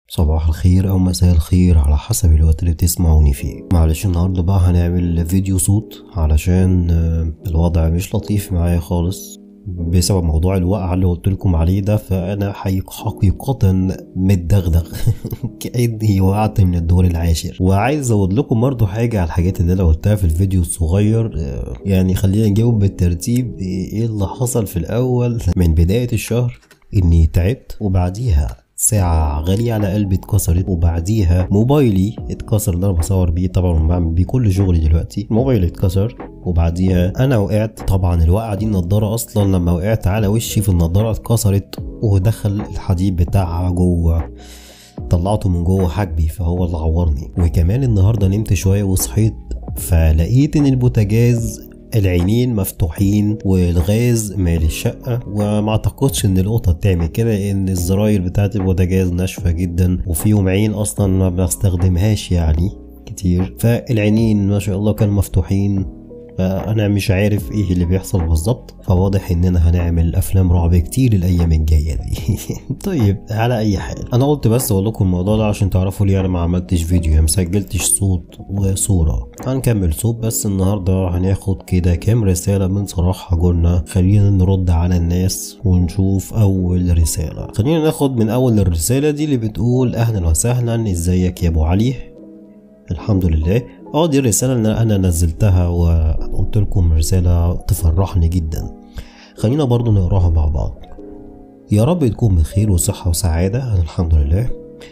صباح الخير او مساء الخير على حسب الوقت اللي بتسمعوني فيه معلش النهارده بقى هنعمل فيديو صوت علشان آه، الوضع مش لطيف معايا خالص بسبب موضوع الوقعة اللي قلت لكم عليه ده فأنا حقيق- حقيقة متدغدغ كأني وقعت من الدور العاشر وعايز أقول لكم برضه حاجة على الحاجات اللي أنا قلتها في الفيديو الصغير آه، يعني خلينا نجاوب بالترتيب إيه اللي حصل في الأول من بداية الشهر إني تعبت وبعديها ساعة غالية على قلبي اتكسرت وبعديها موبايلي اتكسر اللي انا بصور بيه طبعا بعمل بيه كل شغلي دلوقتي الموبايل اتكسر وبعديها انا وقعت طبعا الوقعة دي النضارة اصلا لما وقعت على وشي في النضارة اتكسرت ودخل الحديد بتاعها جوه طلعته من جوه حاجبي فهو اللي عورني وكمان النهارده نمت شويه وصحيت فلقيت ان البوتاجاز العينين مفتوحين والغاز مالي الشقة وما اعتقدش ان القطة تعمل كده لان الزراير بتاعت البوتاجاز ناشفة جدا وفيهم عين اصلا ما بستخدمهاش يعني كتير فالعينين ما شاء الله كانوا مفتوحين فانا مش عارف ايه اللي بيحصل بالظبط فواضح اننا هنعمل افلام رعب كتير الايام الجايه دي طيب على اي حال انا قلت بس اقول لكم الموضوع ده عشان تعرفوا ليه انا ما عملتش فيديو يعني مسجلتش صوت وصوره هنكمل صوت بس النهارده هناخد كده كام رساله من صراحه قلنا خلينا نرد على الناس ونشوف اول رساله خلينا ناخد من اول الرساله دي اللي بتقول اهلا وسهلا ازيك يا ابو علي الحمد لله اه دي الرسالة اللي انا نزلتها وقلت لكم رسالة تفرحني جدا خلينا برضو نقراها مع بعض يا رب تكون بخير وصحة وسعادة أنا الحمد لله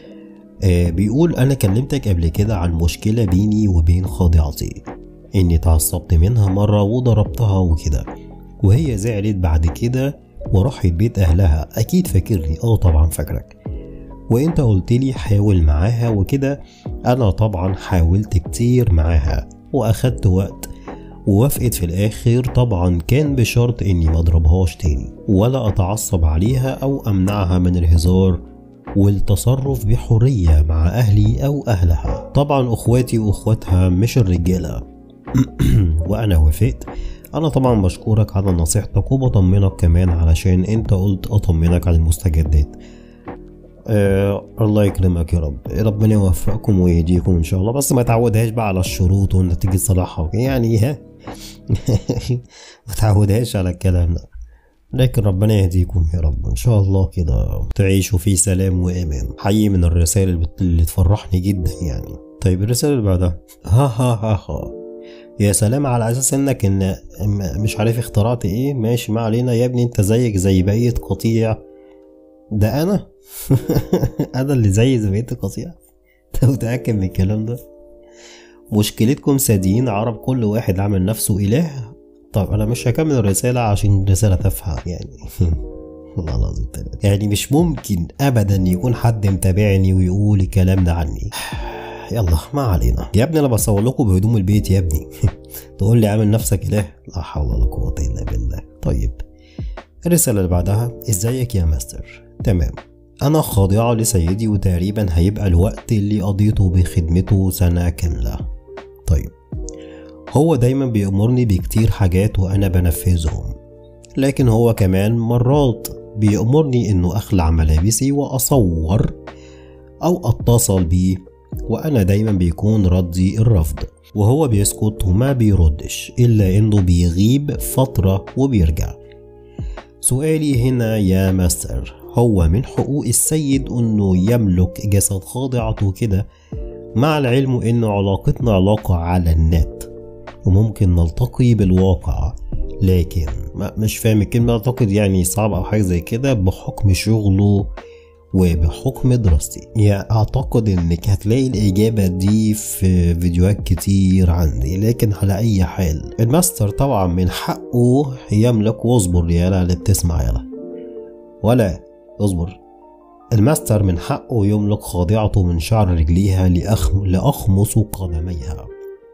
آه بيقول انا كلمتك قبل كده عن مشكلة بيني وبين خاضعتي اني اتعصبت منها مرة وضربتها وكده وهي زعلت بعد كده وراحت بيت اهلها اكيد فاكرني اه طبعا فاكرك وانت قلت لي حاول معاها وكده انا طبعا حاولت كتير معاها واخدت وقت ووافقت في الاخر طبعا كان بشرط اني ما اضربهاش تاني ولا اتعصب عليها او امنعها من الهزار والتصرف بحرية مع اهلي او اهلها طبعا اخواتي واخواتها مش الرجالة وانا وافقت انا طبعا بشكرك على نصيحتك وبطمنك كمان علشان انت قلت اطمنك على المستجدات آه الله يكرمك يا رب ربنا يوفقكم ويهديكم ان شاء الله بس ما تعودهاش بقى على الشروط وانك تيجي تصلحها وكده. يعني ها ما تعودهاش على الكلام ده لكن ربنا يهديكم يا رب ان شاء الله كده تعيشوا في سلام وامان حقيقي من الرسائل اللي بت- اللي تفرحني جدا يعني طيب الرسالة اللي بعدها ها ها ها ها يا سلام على اساس انك ان م- مش عارف اخترعت ايه ماشي ما علينا يا ابني انت زيك زي بقية قطيع ده انا انا اللي زي زي بقية القطيع انت متأكد من الكلام ده مشكلتكم سادين عرب كل واحد عامل نفسه اله طب انا مش هكمل الرسالة عشان رسالة تافهة يعني والله العظيم تلاتة. يعني مش ممكن ابدا يكون حد متابعني ويقول الكلام ده عني يلا ما علينا يا ابني انا بصور لكم بهدوم البيت يا ابني تقول لي عامل نفسك اله لا حول ولا قوة الا بالله طيب الرسالة اللي بعدها ازيك يا ماستر تمام أنا خاضعة لسيدي وتقريبا هيبقى الوقت اللي قضيته بخدمته سنة كاملة طيب هو دايما بيأمرني بكتير حاجات وأنا بنفذهم لكن هو كمان مرات بيأمرني إنه أخلع ملابسي وأصور أو أتصل بيه وأنا دايما بيكون ردي الرفض وهو بيسكت وما بيردش إلا إنه بيغيب فترة وبيرجع سؤالي هنا يا ماستر هو من حقوق السيد انه يملك جسد خاضعته كده مع العلم ان علاقتنا علاقة على النت وممكن نلتقي بالواقع لكن ما مش فاهم الكلمة اعتقد يعني صعب او حاجة زي كده بحكم شغله وبحكم دراستي يعني اعتقد انك هتلاقي الاجابة دي في فيديوهات كتير عندي لكن على اي حال الماستر طبعا من حقه يملك واصبر يالا اللي بتسمع يالا ولا اصبر الماستر من حقه يملك خاضعته من شعر رجليها لأخم لأخمص قدميها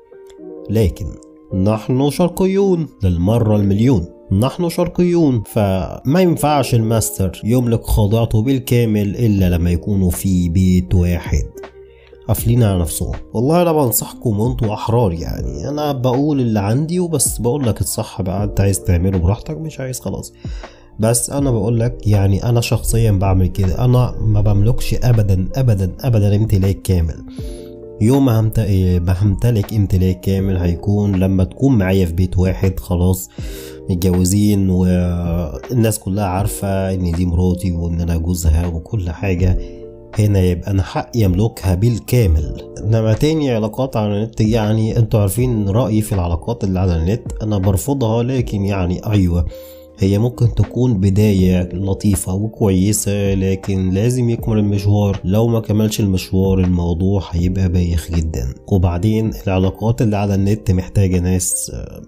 لكن نحن شرقيون للمرة المليون نحن شرقيون فما ينفعش الماستر يملك خاضعته بالكامل إلا لما يكونوا في بيت واحد قافلين على نفسهم والله انا بنصحكم وانتوا احرار يعني انا بقول اللي عندي وبس بقول لك الصح بقى انت عايز تعمله براحتك مش عايز خلاص بس انا بقول لك يعني انا شخصيا بعمل كده انا ما بملكش ابدا ابدا ابدا امتلاك كامل يوم ما همت- إيه، ما همتلك امتلاك كامل هيكون لما تكون معايا في بيت واحد خلاص متجوزين والناس كلها عارفة ان دي مراتي وان انا جوزها وكل حاجة هنا يبقى انا حقي املكها بالكامل انما تاني علاقات على النت يعني انتوا عارفين رأيي في العلاقات اللي على النت انا برفضها لكن يعني ايوه هي ممكن تكون بداية لطيفة وكويسة لكن لازم يكمل المشوار لو ما كملش المشوار الموضوع هيبقى بايخ جدا وبعدين العلاقات اللي على النت محتاجة ناس آه،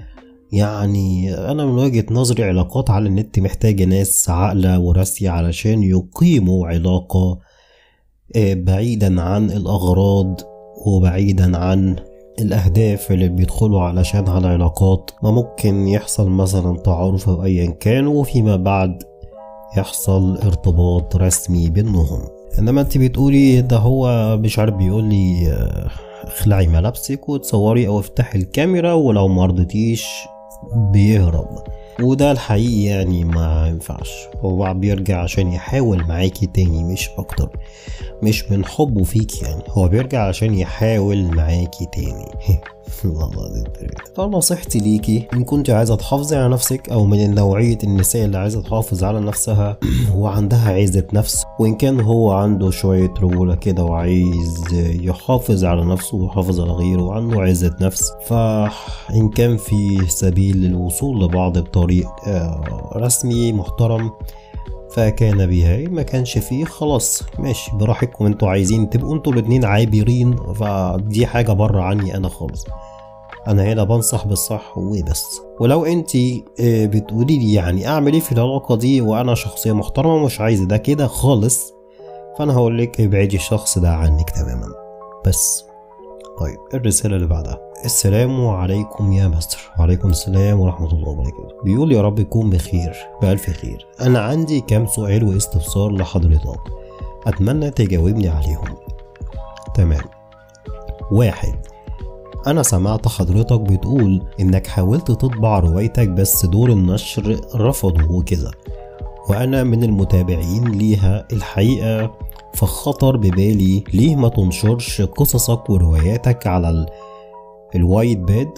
يعني أنا من وجهة نظري علاقات على النت محتاجة ناس عاقلة وراسية علشان يقيموا علاقة آه، بعيدا عن الأغراض وبعيدا عن الأهداف اللي بيدخلوا علشانها العلاقات ما ممكن يحصل مثلا تعارف أو أيا كان وفيما بعد يحصل ارتباط رسمي بينهم انما انت بتقولي ده هو مش عارف بيقول لي آه، اخلعي ملابسك وتصوري او افتحي الكاميرا ولو ما رضيتيش بيهرب وده الحقيقي يعني ما ينفعش هو بيرجع عشان يحاول معاكي تاني مش اكتر مش من حبه فيك يعني هو بيرجع عشان يحاول معاكي تاني الله العظيم فنصيحتي ليكي ان كنت عايزه تحافظي على نفسك او من نوعيه النساء اللي عايزه تحافظ على نفسها وعندها عزه نفس وان كان هو عنده شويه رجوله كده وعايز يحافظ على نفسه ويحافظ على غيره وعنده عزه نفس فان كان في سبيل للوصول لبعض بطريق آه، رسمي محترم فكان بها ما كانش فيه خلاص ماشي براحتكم انتوا عايزين تبقوا انتوا الاتنين عابرين فدي حاجة بره عني انا خالص انا هنا بنصح بالصح وبس ولو انت بتقولي لي يعني اعمل ايه في العلاقة دي وانا شخصية محترمة مش عايز ده كده خالص فانا هقول لك ابعدي الشخص ده عنك تماما بس طيب الرسالة اللي بعدها السلام عليكم يا مستر وعليكم السلام ورحمة الله وبركاته بيقول يا رب يكون بخير بألف خير أنا عندي كام سؤال واستفسار لحضرتك أتمنى تجاوبني عليهم تمام واحد أنا سمعت حضرتك بتقول إنك حاولت تطبع روايتك بس دور النشر رفضوا وكده وأنا من المتابعين ليها الحقيقة فخطر ببالي ليه ما تنشرش قصصك ورواياتك على ال... الوايت باد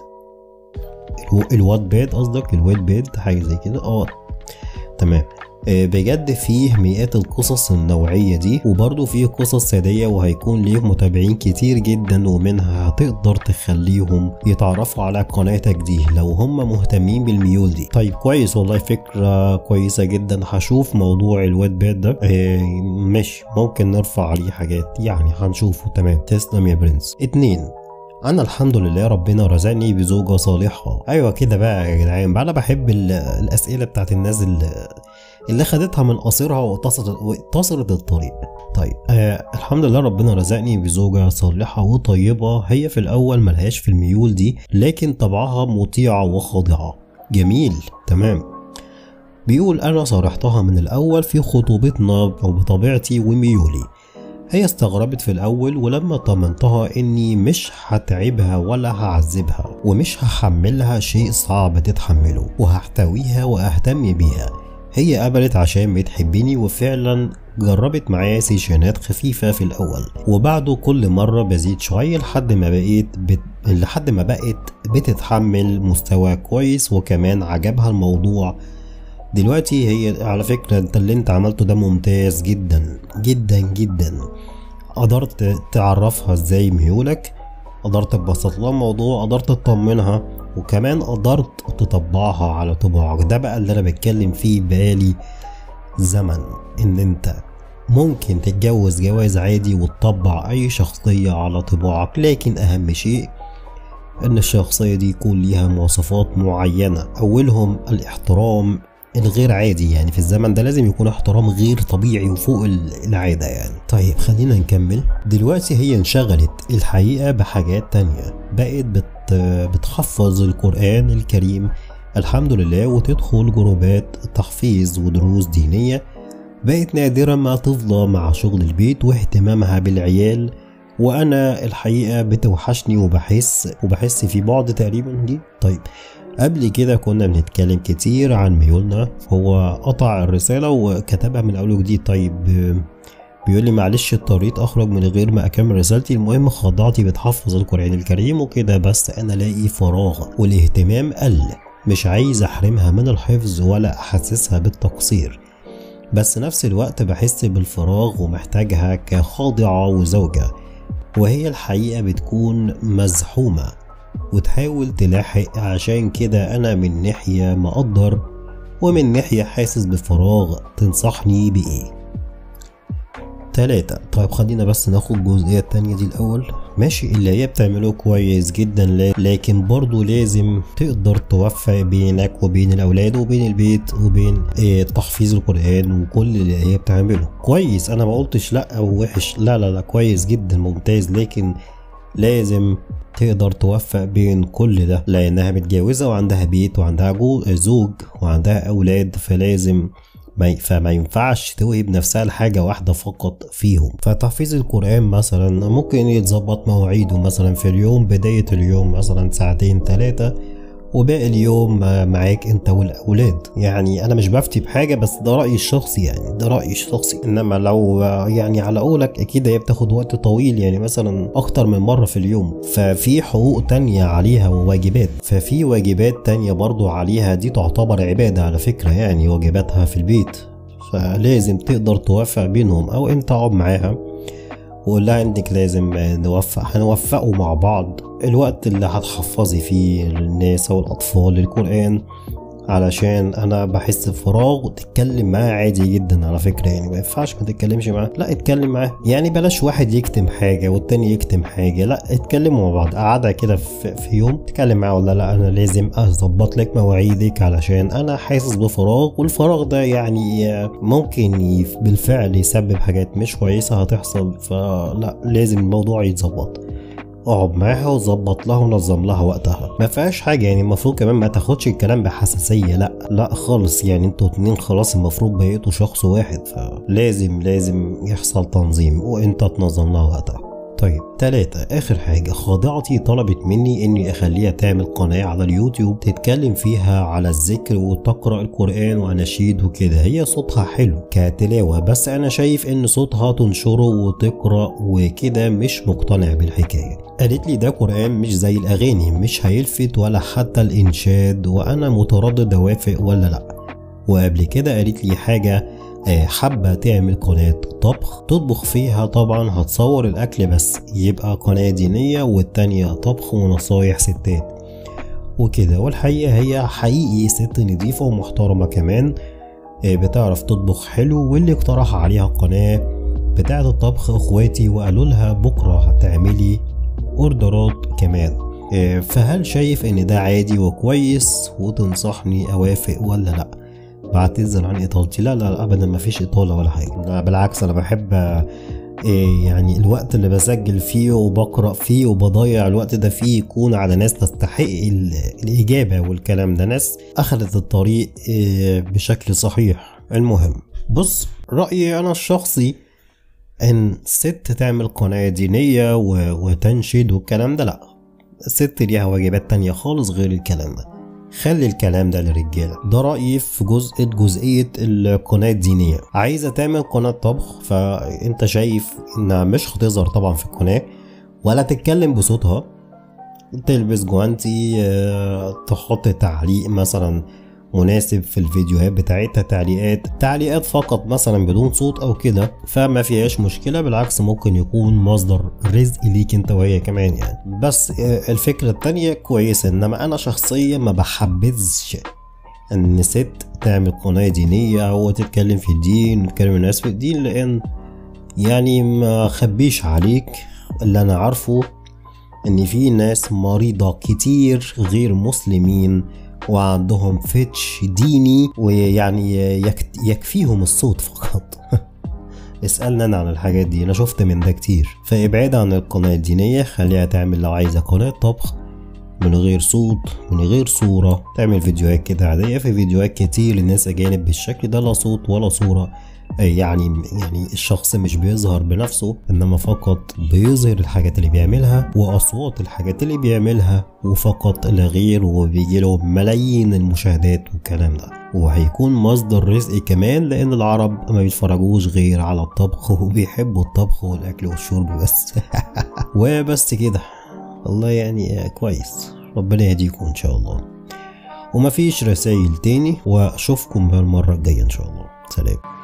الو... الوات باد قصدك الوات باد حاجة زي كده اه تمام آه، بجد فيه مئات القصص النوعية دي وبرضه فيه قصص سادية وهيكون ليه متابعين كتير جدا ومنها هتقدر تخليهم يتعرفوا على قناتك دي لو هم مهتمين بالميول دي طيب كويس والله فكرة كويسة جدا هشوف موضوع الواد باد ده آه، ماشي ممكن نرفع عليه حاجات يعني هنشوفه تمام تسلم يا برنس اتنين انا الحمد لله ربنا رزقني بزوجة صالحة ايوه كده بقى يا جدعان بقى انا بحب ال- الاسئلة بتاعت الناس اللي اللي خدتها من قصيرها واتصلت واتصلت الطريق طيب آه الحمد لله ربنا رزقني بزوجة صالحة وطيبة هي في الأول ملهاش في الميول دي لكن طبعها مطيعة وخاضعة جميل تمام بيقول أنا صارحتها من الأول في خطوبتنا وبطبيعتي وميولي هي استغربت في الأول ولما طمنتها إني مش هتعبها ولا هعذبها ومش هحملها شيء صعب تتحمله وهحتويها وأهتم بيها هي قبلت عشان بتحبني وفعلا جربت معايا سيشنات خفيفة في الأول وبعده كل مرة بزيد شوية لحد ما بقيت بت... لحد ما بقت بتتحمل مستوى كويس وكمان عجبها الموضوع دلوقتي هي على فكرة انت اللي انت عملته ده ممتاز جدا جدا جدا قدرت تعرفها ازاي ميولك قدرت تبسط لها الموضوع قدرت تطمنها وكمان قدرت تطبعها على طباعك ده بقى اللي انا بتكلم فيه بقالي زمن ان انت ممكن تتجوز جواز عادي وتطبع اي شخصية على طباعك لكن اهم شيء ان الشخصية دي يكون ليها مواصفات معينة اولهم الاحترام الغير عادي يعني في الزمن ده لازم يكون احترام غير طبيعي وفوق العادة يعني طيب خلينا نكمل دلوقتي هي انشغلت الحقيقة بحاجات تانية بقت بت بتحفظ القرآن الكريم الحمد لله وتدخل جروبات تحفيظ ودروس دينية بقت نادرا ما تفضى مع شغل البيت واهتمامها بالعيال وانا الحقيقة بتوحشني وبحس وبحس في بعض تقريبا دي طيب قبل كده كنا بنتكلم كتير عن ميولنا هو قطع الرسالة وكتبها من أول وجديد طيب بيقول لي معلش اضطريت اخرج من غير ما اكمل رسالتي المهم خضعتي بتحفظ القرآن الكريم وكده بس انا لاقي فراغ والاهتمام قل مش عايز احرمها من الحفظ ولا احسسها بالتقصير بس نفس الوقت بحس بالفراغ ومحتاجها كخاضعة وزوجة وهي الحقيقة بتكون مزحومة وتحاول تلاحق عشان كده أنا من ناحية مقدر ومن ناحية حاسس بفراغ تنصحني بإيه تلاتة طيب خلينا بس ناخد الجزئية التانية دي الأول ماشي اللي هي بتعمله كويس جدا لكن برضو لازم تقدر توفق بينك وبين الأولاد وبين البيت وبين إيه تحفيظ القرآن وكل اللي هي بتعمله كويس أنا ما قلتش لأ أو وحش لا لا لا كويس جدا ممتاز لكن لازم تقدر توفق بين كل ده لأنها متجوزة وعندها بيت وعندها زوج وعندها أولاد فلازم ما فما ينفعش توهب نفسها لحاجة واحدة فقط فيهم فتحفيظ القرآن مثلا ممكن يتظبط مواعيده مثلا في اليوم بداية اليوم مثلا ساعتين ثلاثة وباقي اليوم معاك انت والاولاد يعني انا مش بفتي بحاجه بس ده رايي الشخصي يعني ده رايي الشخصي انما لو يعني على قولك اكيد هي بتاخد وقت طويل يعني مثلا اكتر من مره في اليوم ففي حقوق تانية عليها وواجبات ففي واجبات تانية برضو عليها دي تعتبر عباده على فكره يعني واجباتها في البيت فلازم تقدر توافق بينهم او انت اقعد معاها وقول لها انك لازم نوفق هنوفقه مع بعض الوقت اللي هتحفظي فيه للناس او الاطفال القران علشان انا بحس بفراغ تتكلم معاه عادي جدا على فكره يعني ما ينفعش ما تتكلمش معاه لا اتكلم معاه يعني بلاش واحد يكتم حاجه والتاني يكتم حاجه لا اتكلموا مع بعض قعدة كده في, في يوم تتكلم معاه ولا لا انا لازم اظبط لك مواعيدك علشان انا حاسس بفراغ والفراغ ده يعني ممكن بالفعل يسبب حاجات مش كويسه هتحصل فلا لازم الموضوع يتظبط اقعد معاها وظبط لها ونظم لها وقتها ما فيهاش حاجه يعني المفروض كمان ما تاخدش الكلام بحساسيه لا لا خالص يعني انتوا اتنين خلاص المفروض بقيتوا شخص واحد فلازم لازم يحصل تنظيم وانت تنظم لها وقتها طيب تلاتة آخر حاجة خاضعتي طلبت مني إني أخليها تعمل قناة على اليوتيوب تتكلم فيها على الذكر وتقرأ القرآن وأناشيد وكده هي صوتها حلو كتلاوة بس أنا شايف إن صوتها تنشره وتقرأ وكده مش مقتنع بالحكاية قالت لي ده قرآن مش زي الأغاني مش هيلفت ولا حتى الإنشاد وأنا متردد أوافق ولا لأ وقبل كده قالت لي حاجة حابة تعمل قناة طبخ تطبخ فيها طبعا هتصور الأكل بس يبقى قناة دينية والتانية طبخ ونصايح ستات وكده والحقيقة هي حقيقي ست نضيفة ومحترمة كمان بتعرف تطبخ حلو واللي اقترح عليها القناة بتاعة الطبخ اخواتي وقالوا لها بكرة هتعملي اوردرات كمان فهل شايف ان ده عادي وكويس وتنصحني اوافق ولا لا بعتذر عن اطالتي لا لا ابدا ما فيش اطاله ولا حاجه لا بالعكس انا بحب إيه يعني الوقت اللي بسجل فيه وبقرا فيه وبضيع الوقت ده فيه يكون على ناس تستحق الاجابه والكلام ده ناس اخذت الطريق إيه بشكل صحيح المهم بص رايي انا الشخصي ان ست تعمل قناه دينيه وتنشد والكلام ده لا الست ليها واجبات تانية خالص غير الكلام ده خلي الكلام ده للرجاله ده رايي في جزء جزئيه القناه الدينيه عايزه تعمل قناه طبخ فانت شايف انها مش هتظهر طبعا في القناه ولا تتكلم بصوتها تلبس جوانتي تحط تعليق مثلا مناسب في الفيديوهات بتاعتها تعليقات تعليقات فقط مثلا بدون صوت او كده فما فيهاش مشكلة بالعكس ممكن يكون مصدر رزق ليك انت وهي كمان يعني بس الفكرة التانية كويسة انما انا شخصيا ما بحبذش ان ست تعمل قناة دينية وتتكلم في الدين وتتكلم الناس في الدين لان يعني ما خبيش عليك اللي انا عارفه ان في ناس مريضة كتير غير مسلمين وعندهم فتش ديني ويعني يكفيهم الصوت فقط اسألنا أنا عن الحاجات دي أنا شفت من ده كتير فابعد عن القناة الدينية خليها تعمل لو عايزة قناة طبخ من غير صوت من غير صورة تعمل فيديوهات كده عادية في فيديوهات كتير لناس أجانب بالشكل ده لا صوت ولا صورة يعني يعني الشخص مش بيظهر بنفسه انما فقط بيظهر الحاجات اللي بيعملها واصوات الحاجات اللي بيعملها وفقط لا غير وبيجي له ملايين المشاهدات والكلام ده وهيكون مصدر رزق كمان لان العرب ما بيتفرجوش غير على الطبخ وبيحبوا الطبخ والاكل والشرب بس وبس كده الله يعني كويس ربنا يهديكم ان شاء الله ومفيش رسايل تاني واشوفكم بقى المره الجايه ان شاء الله سلام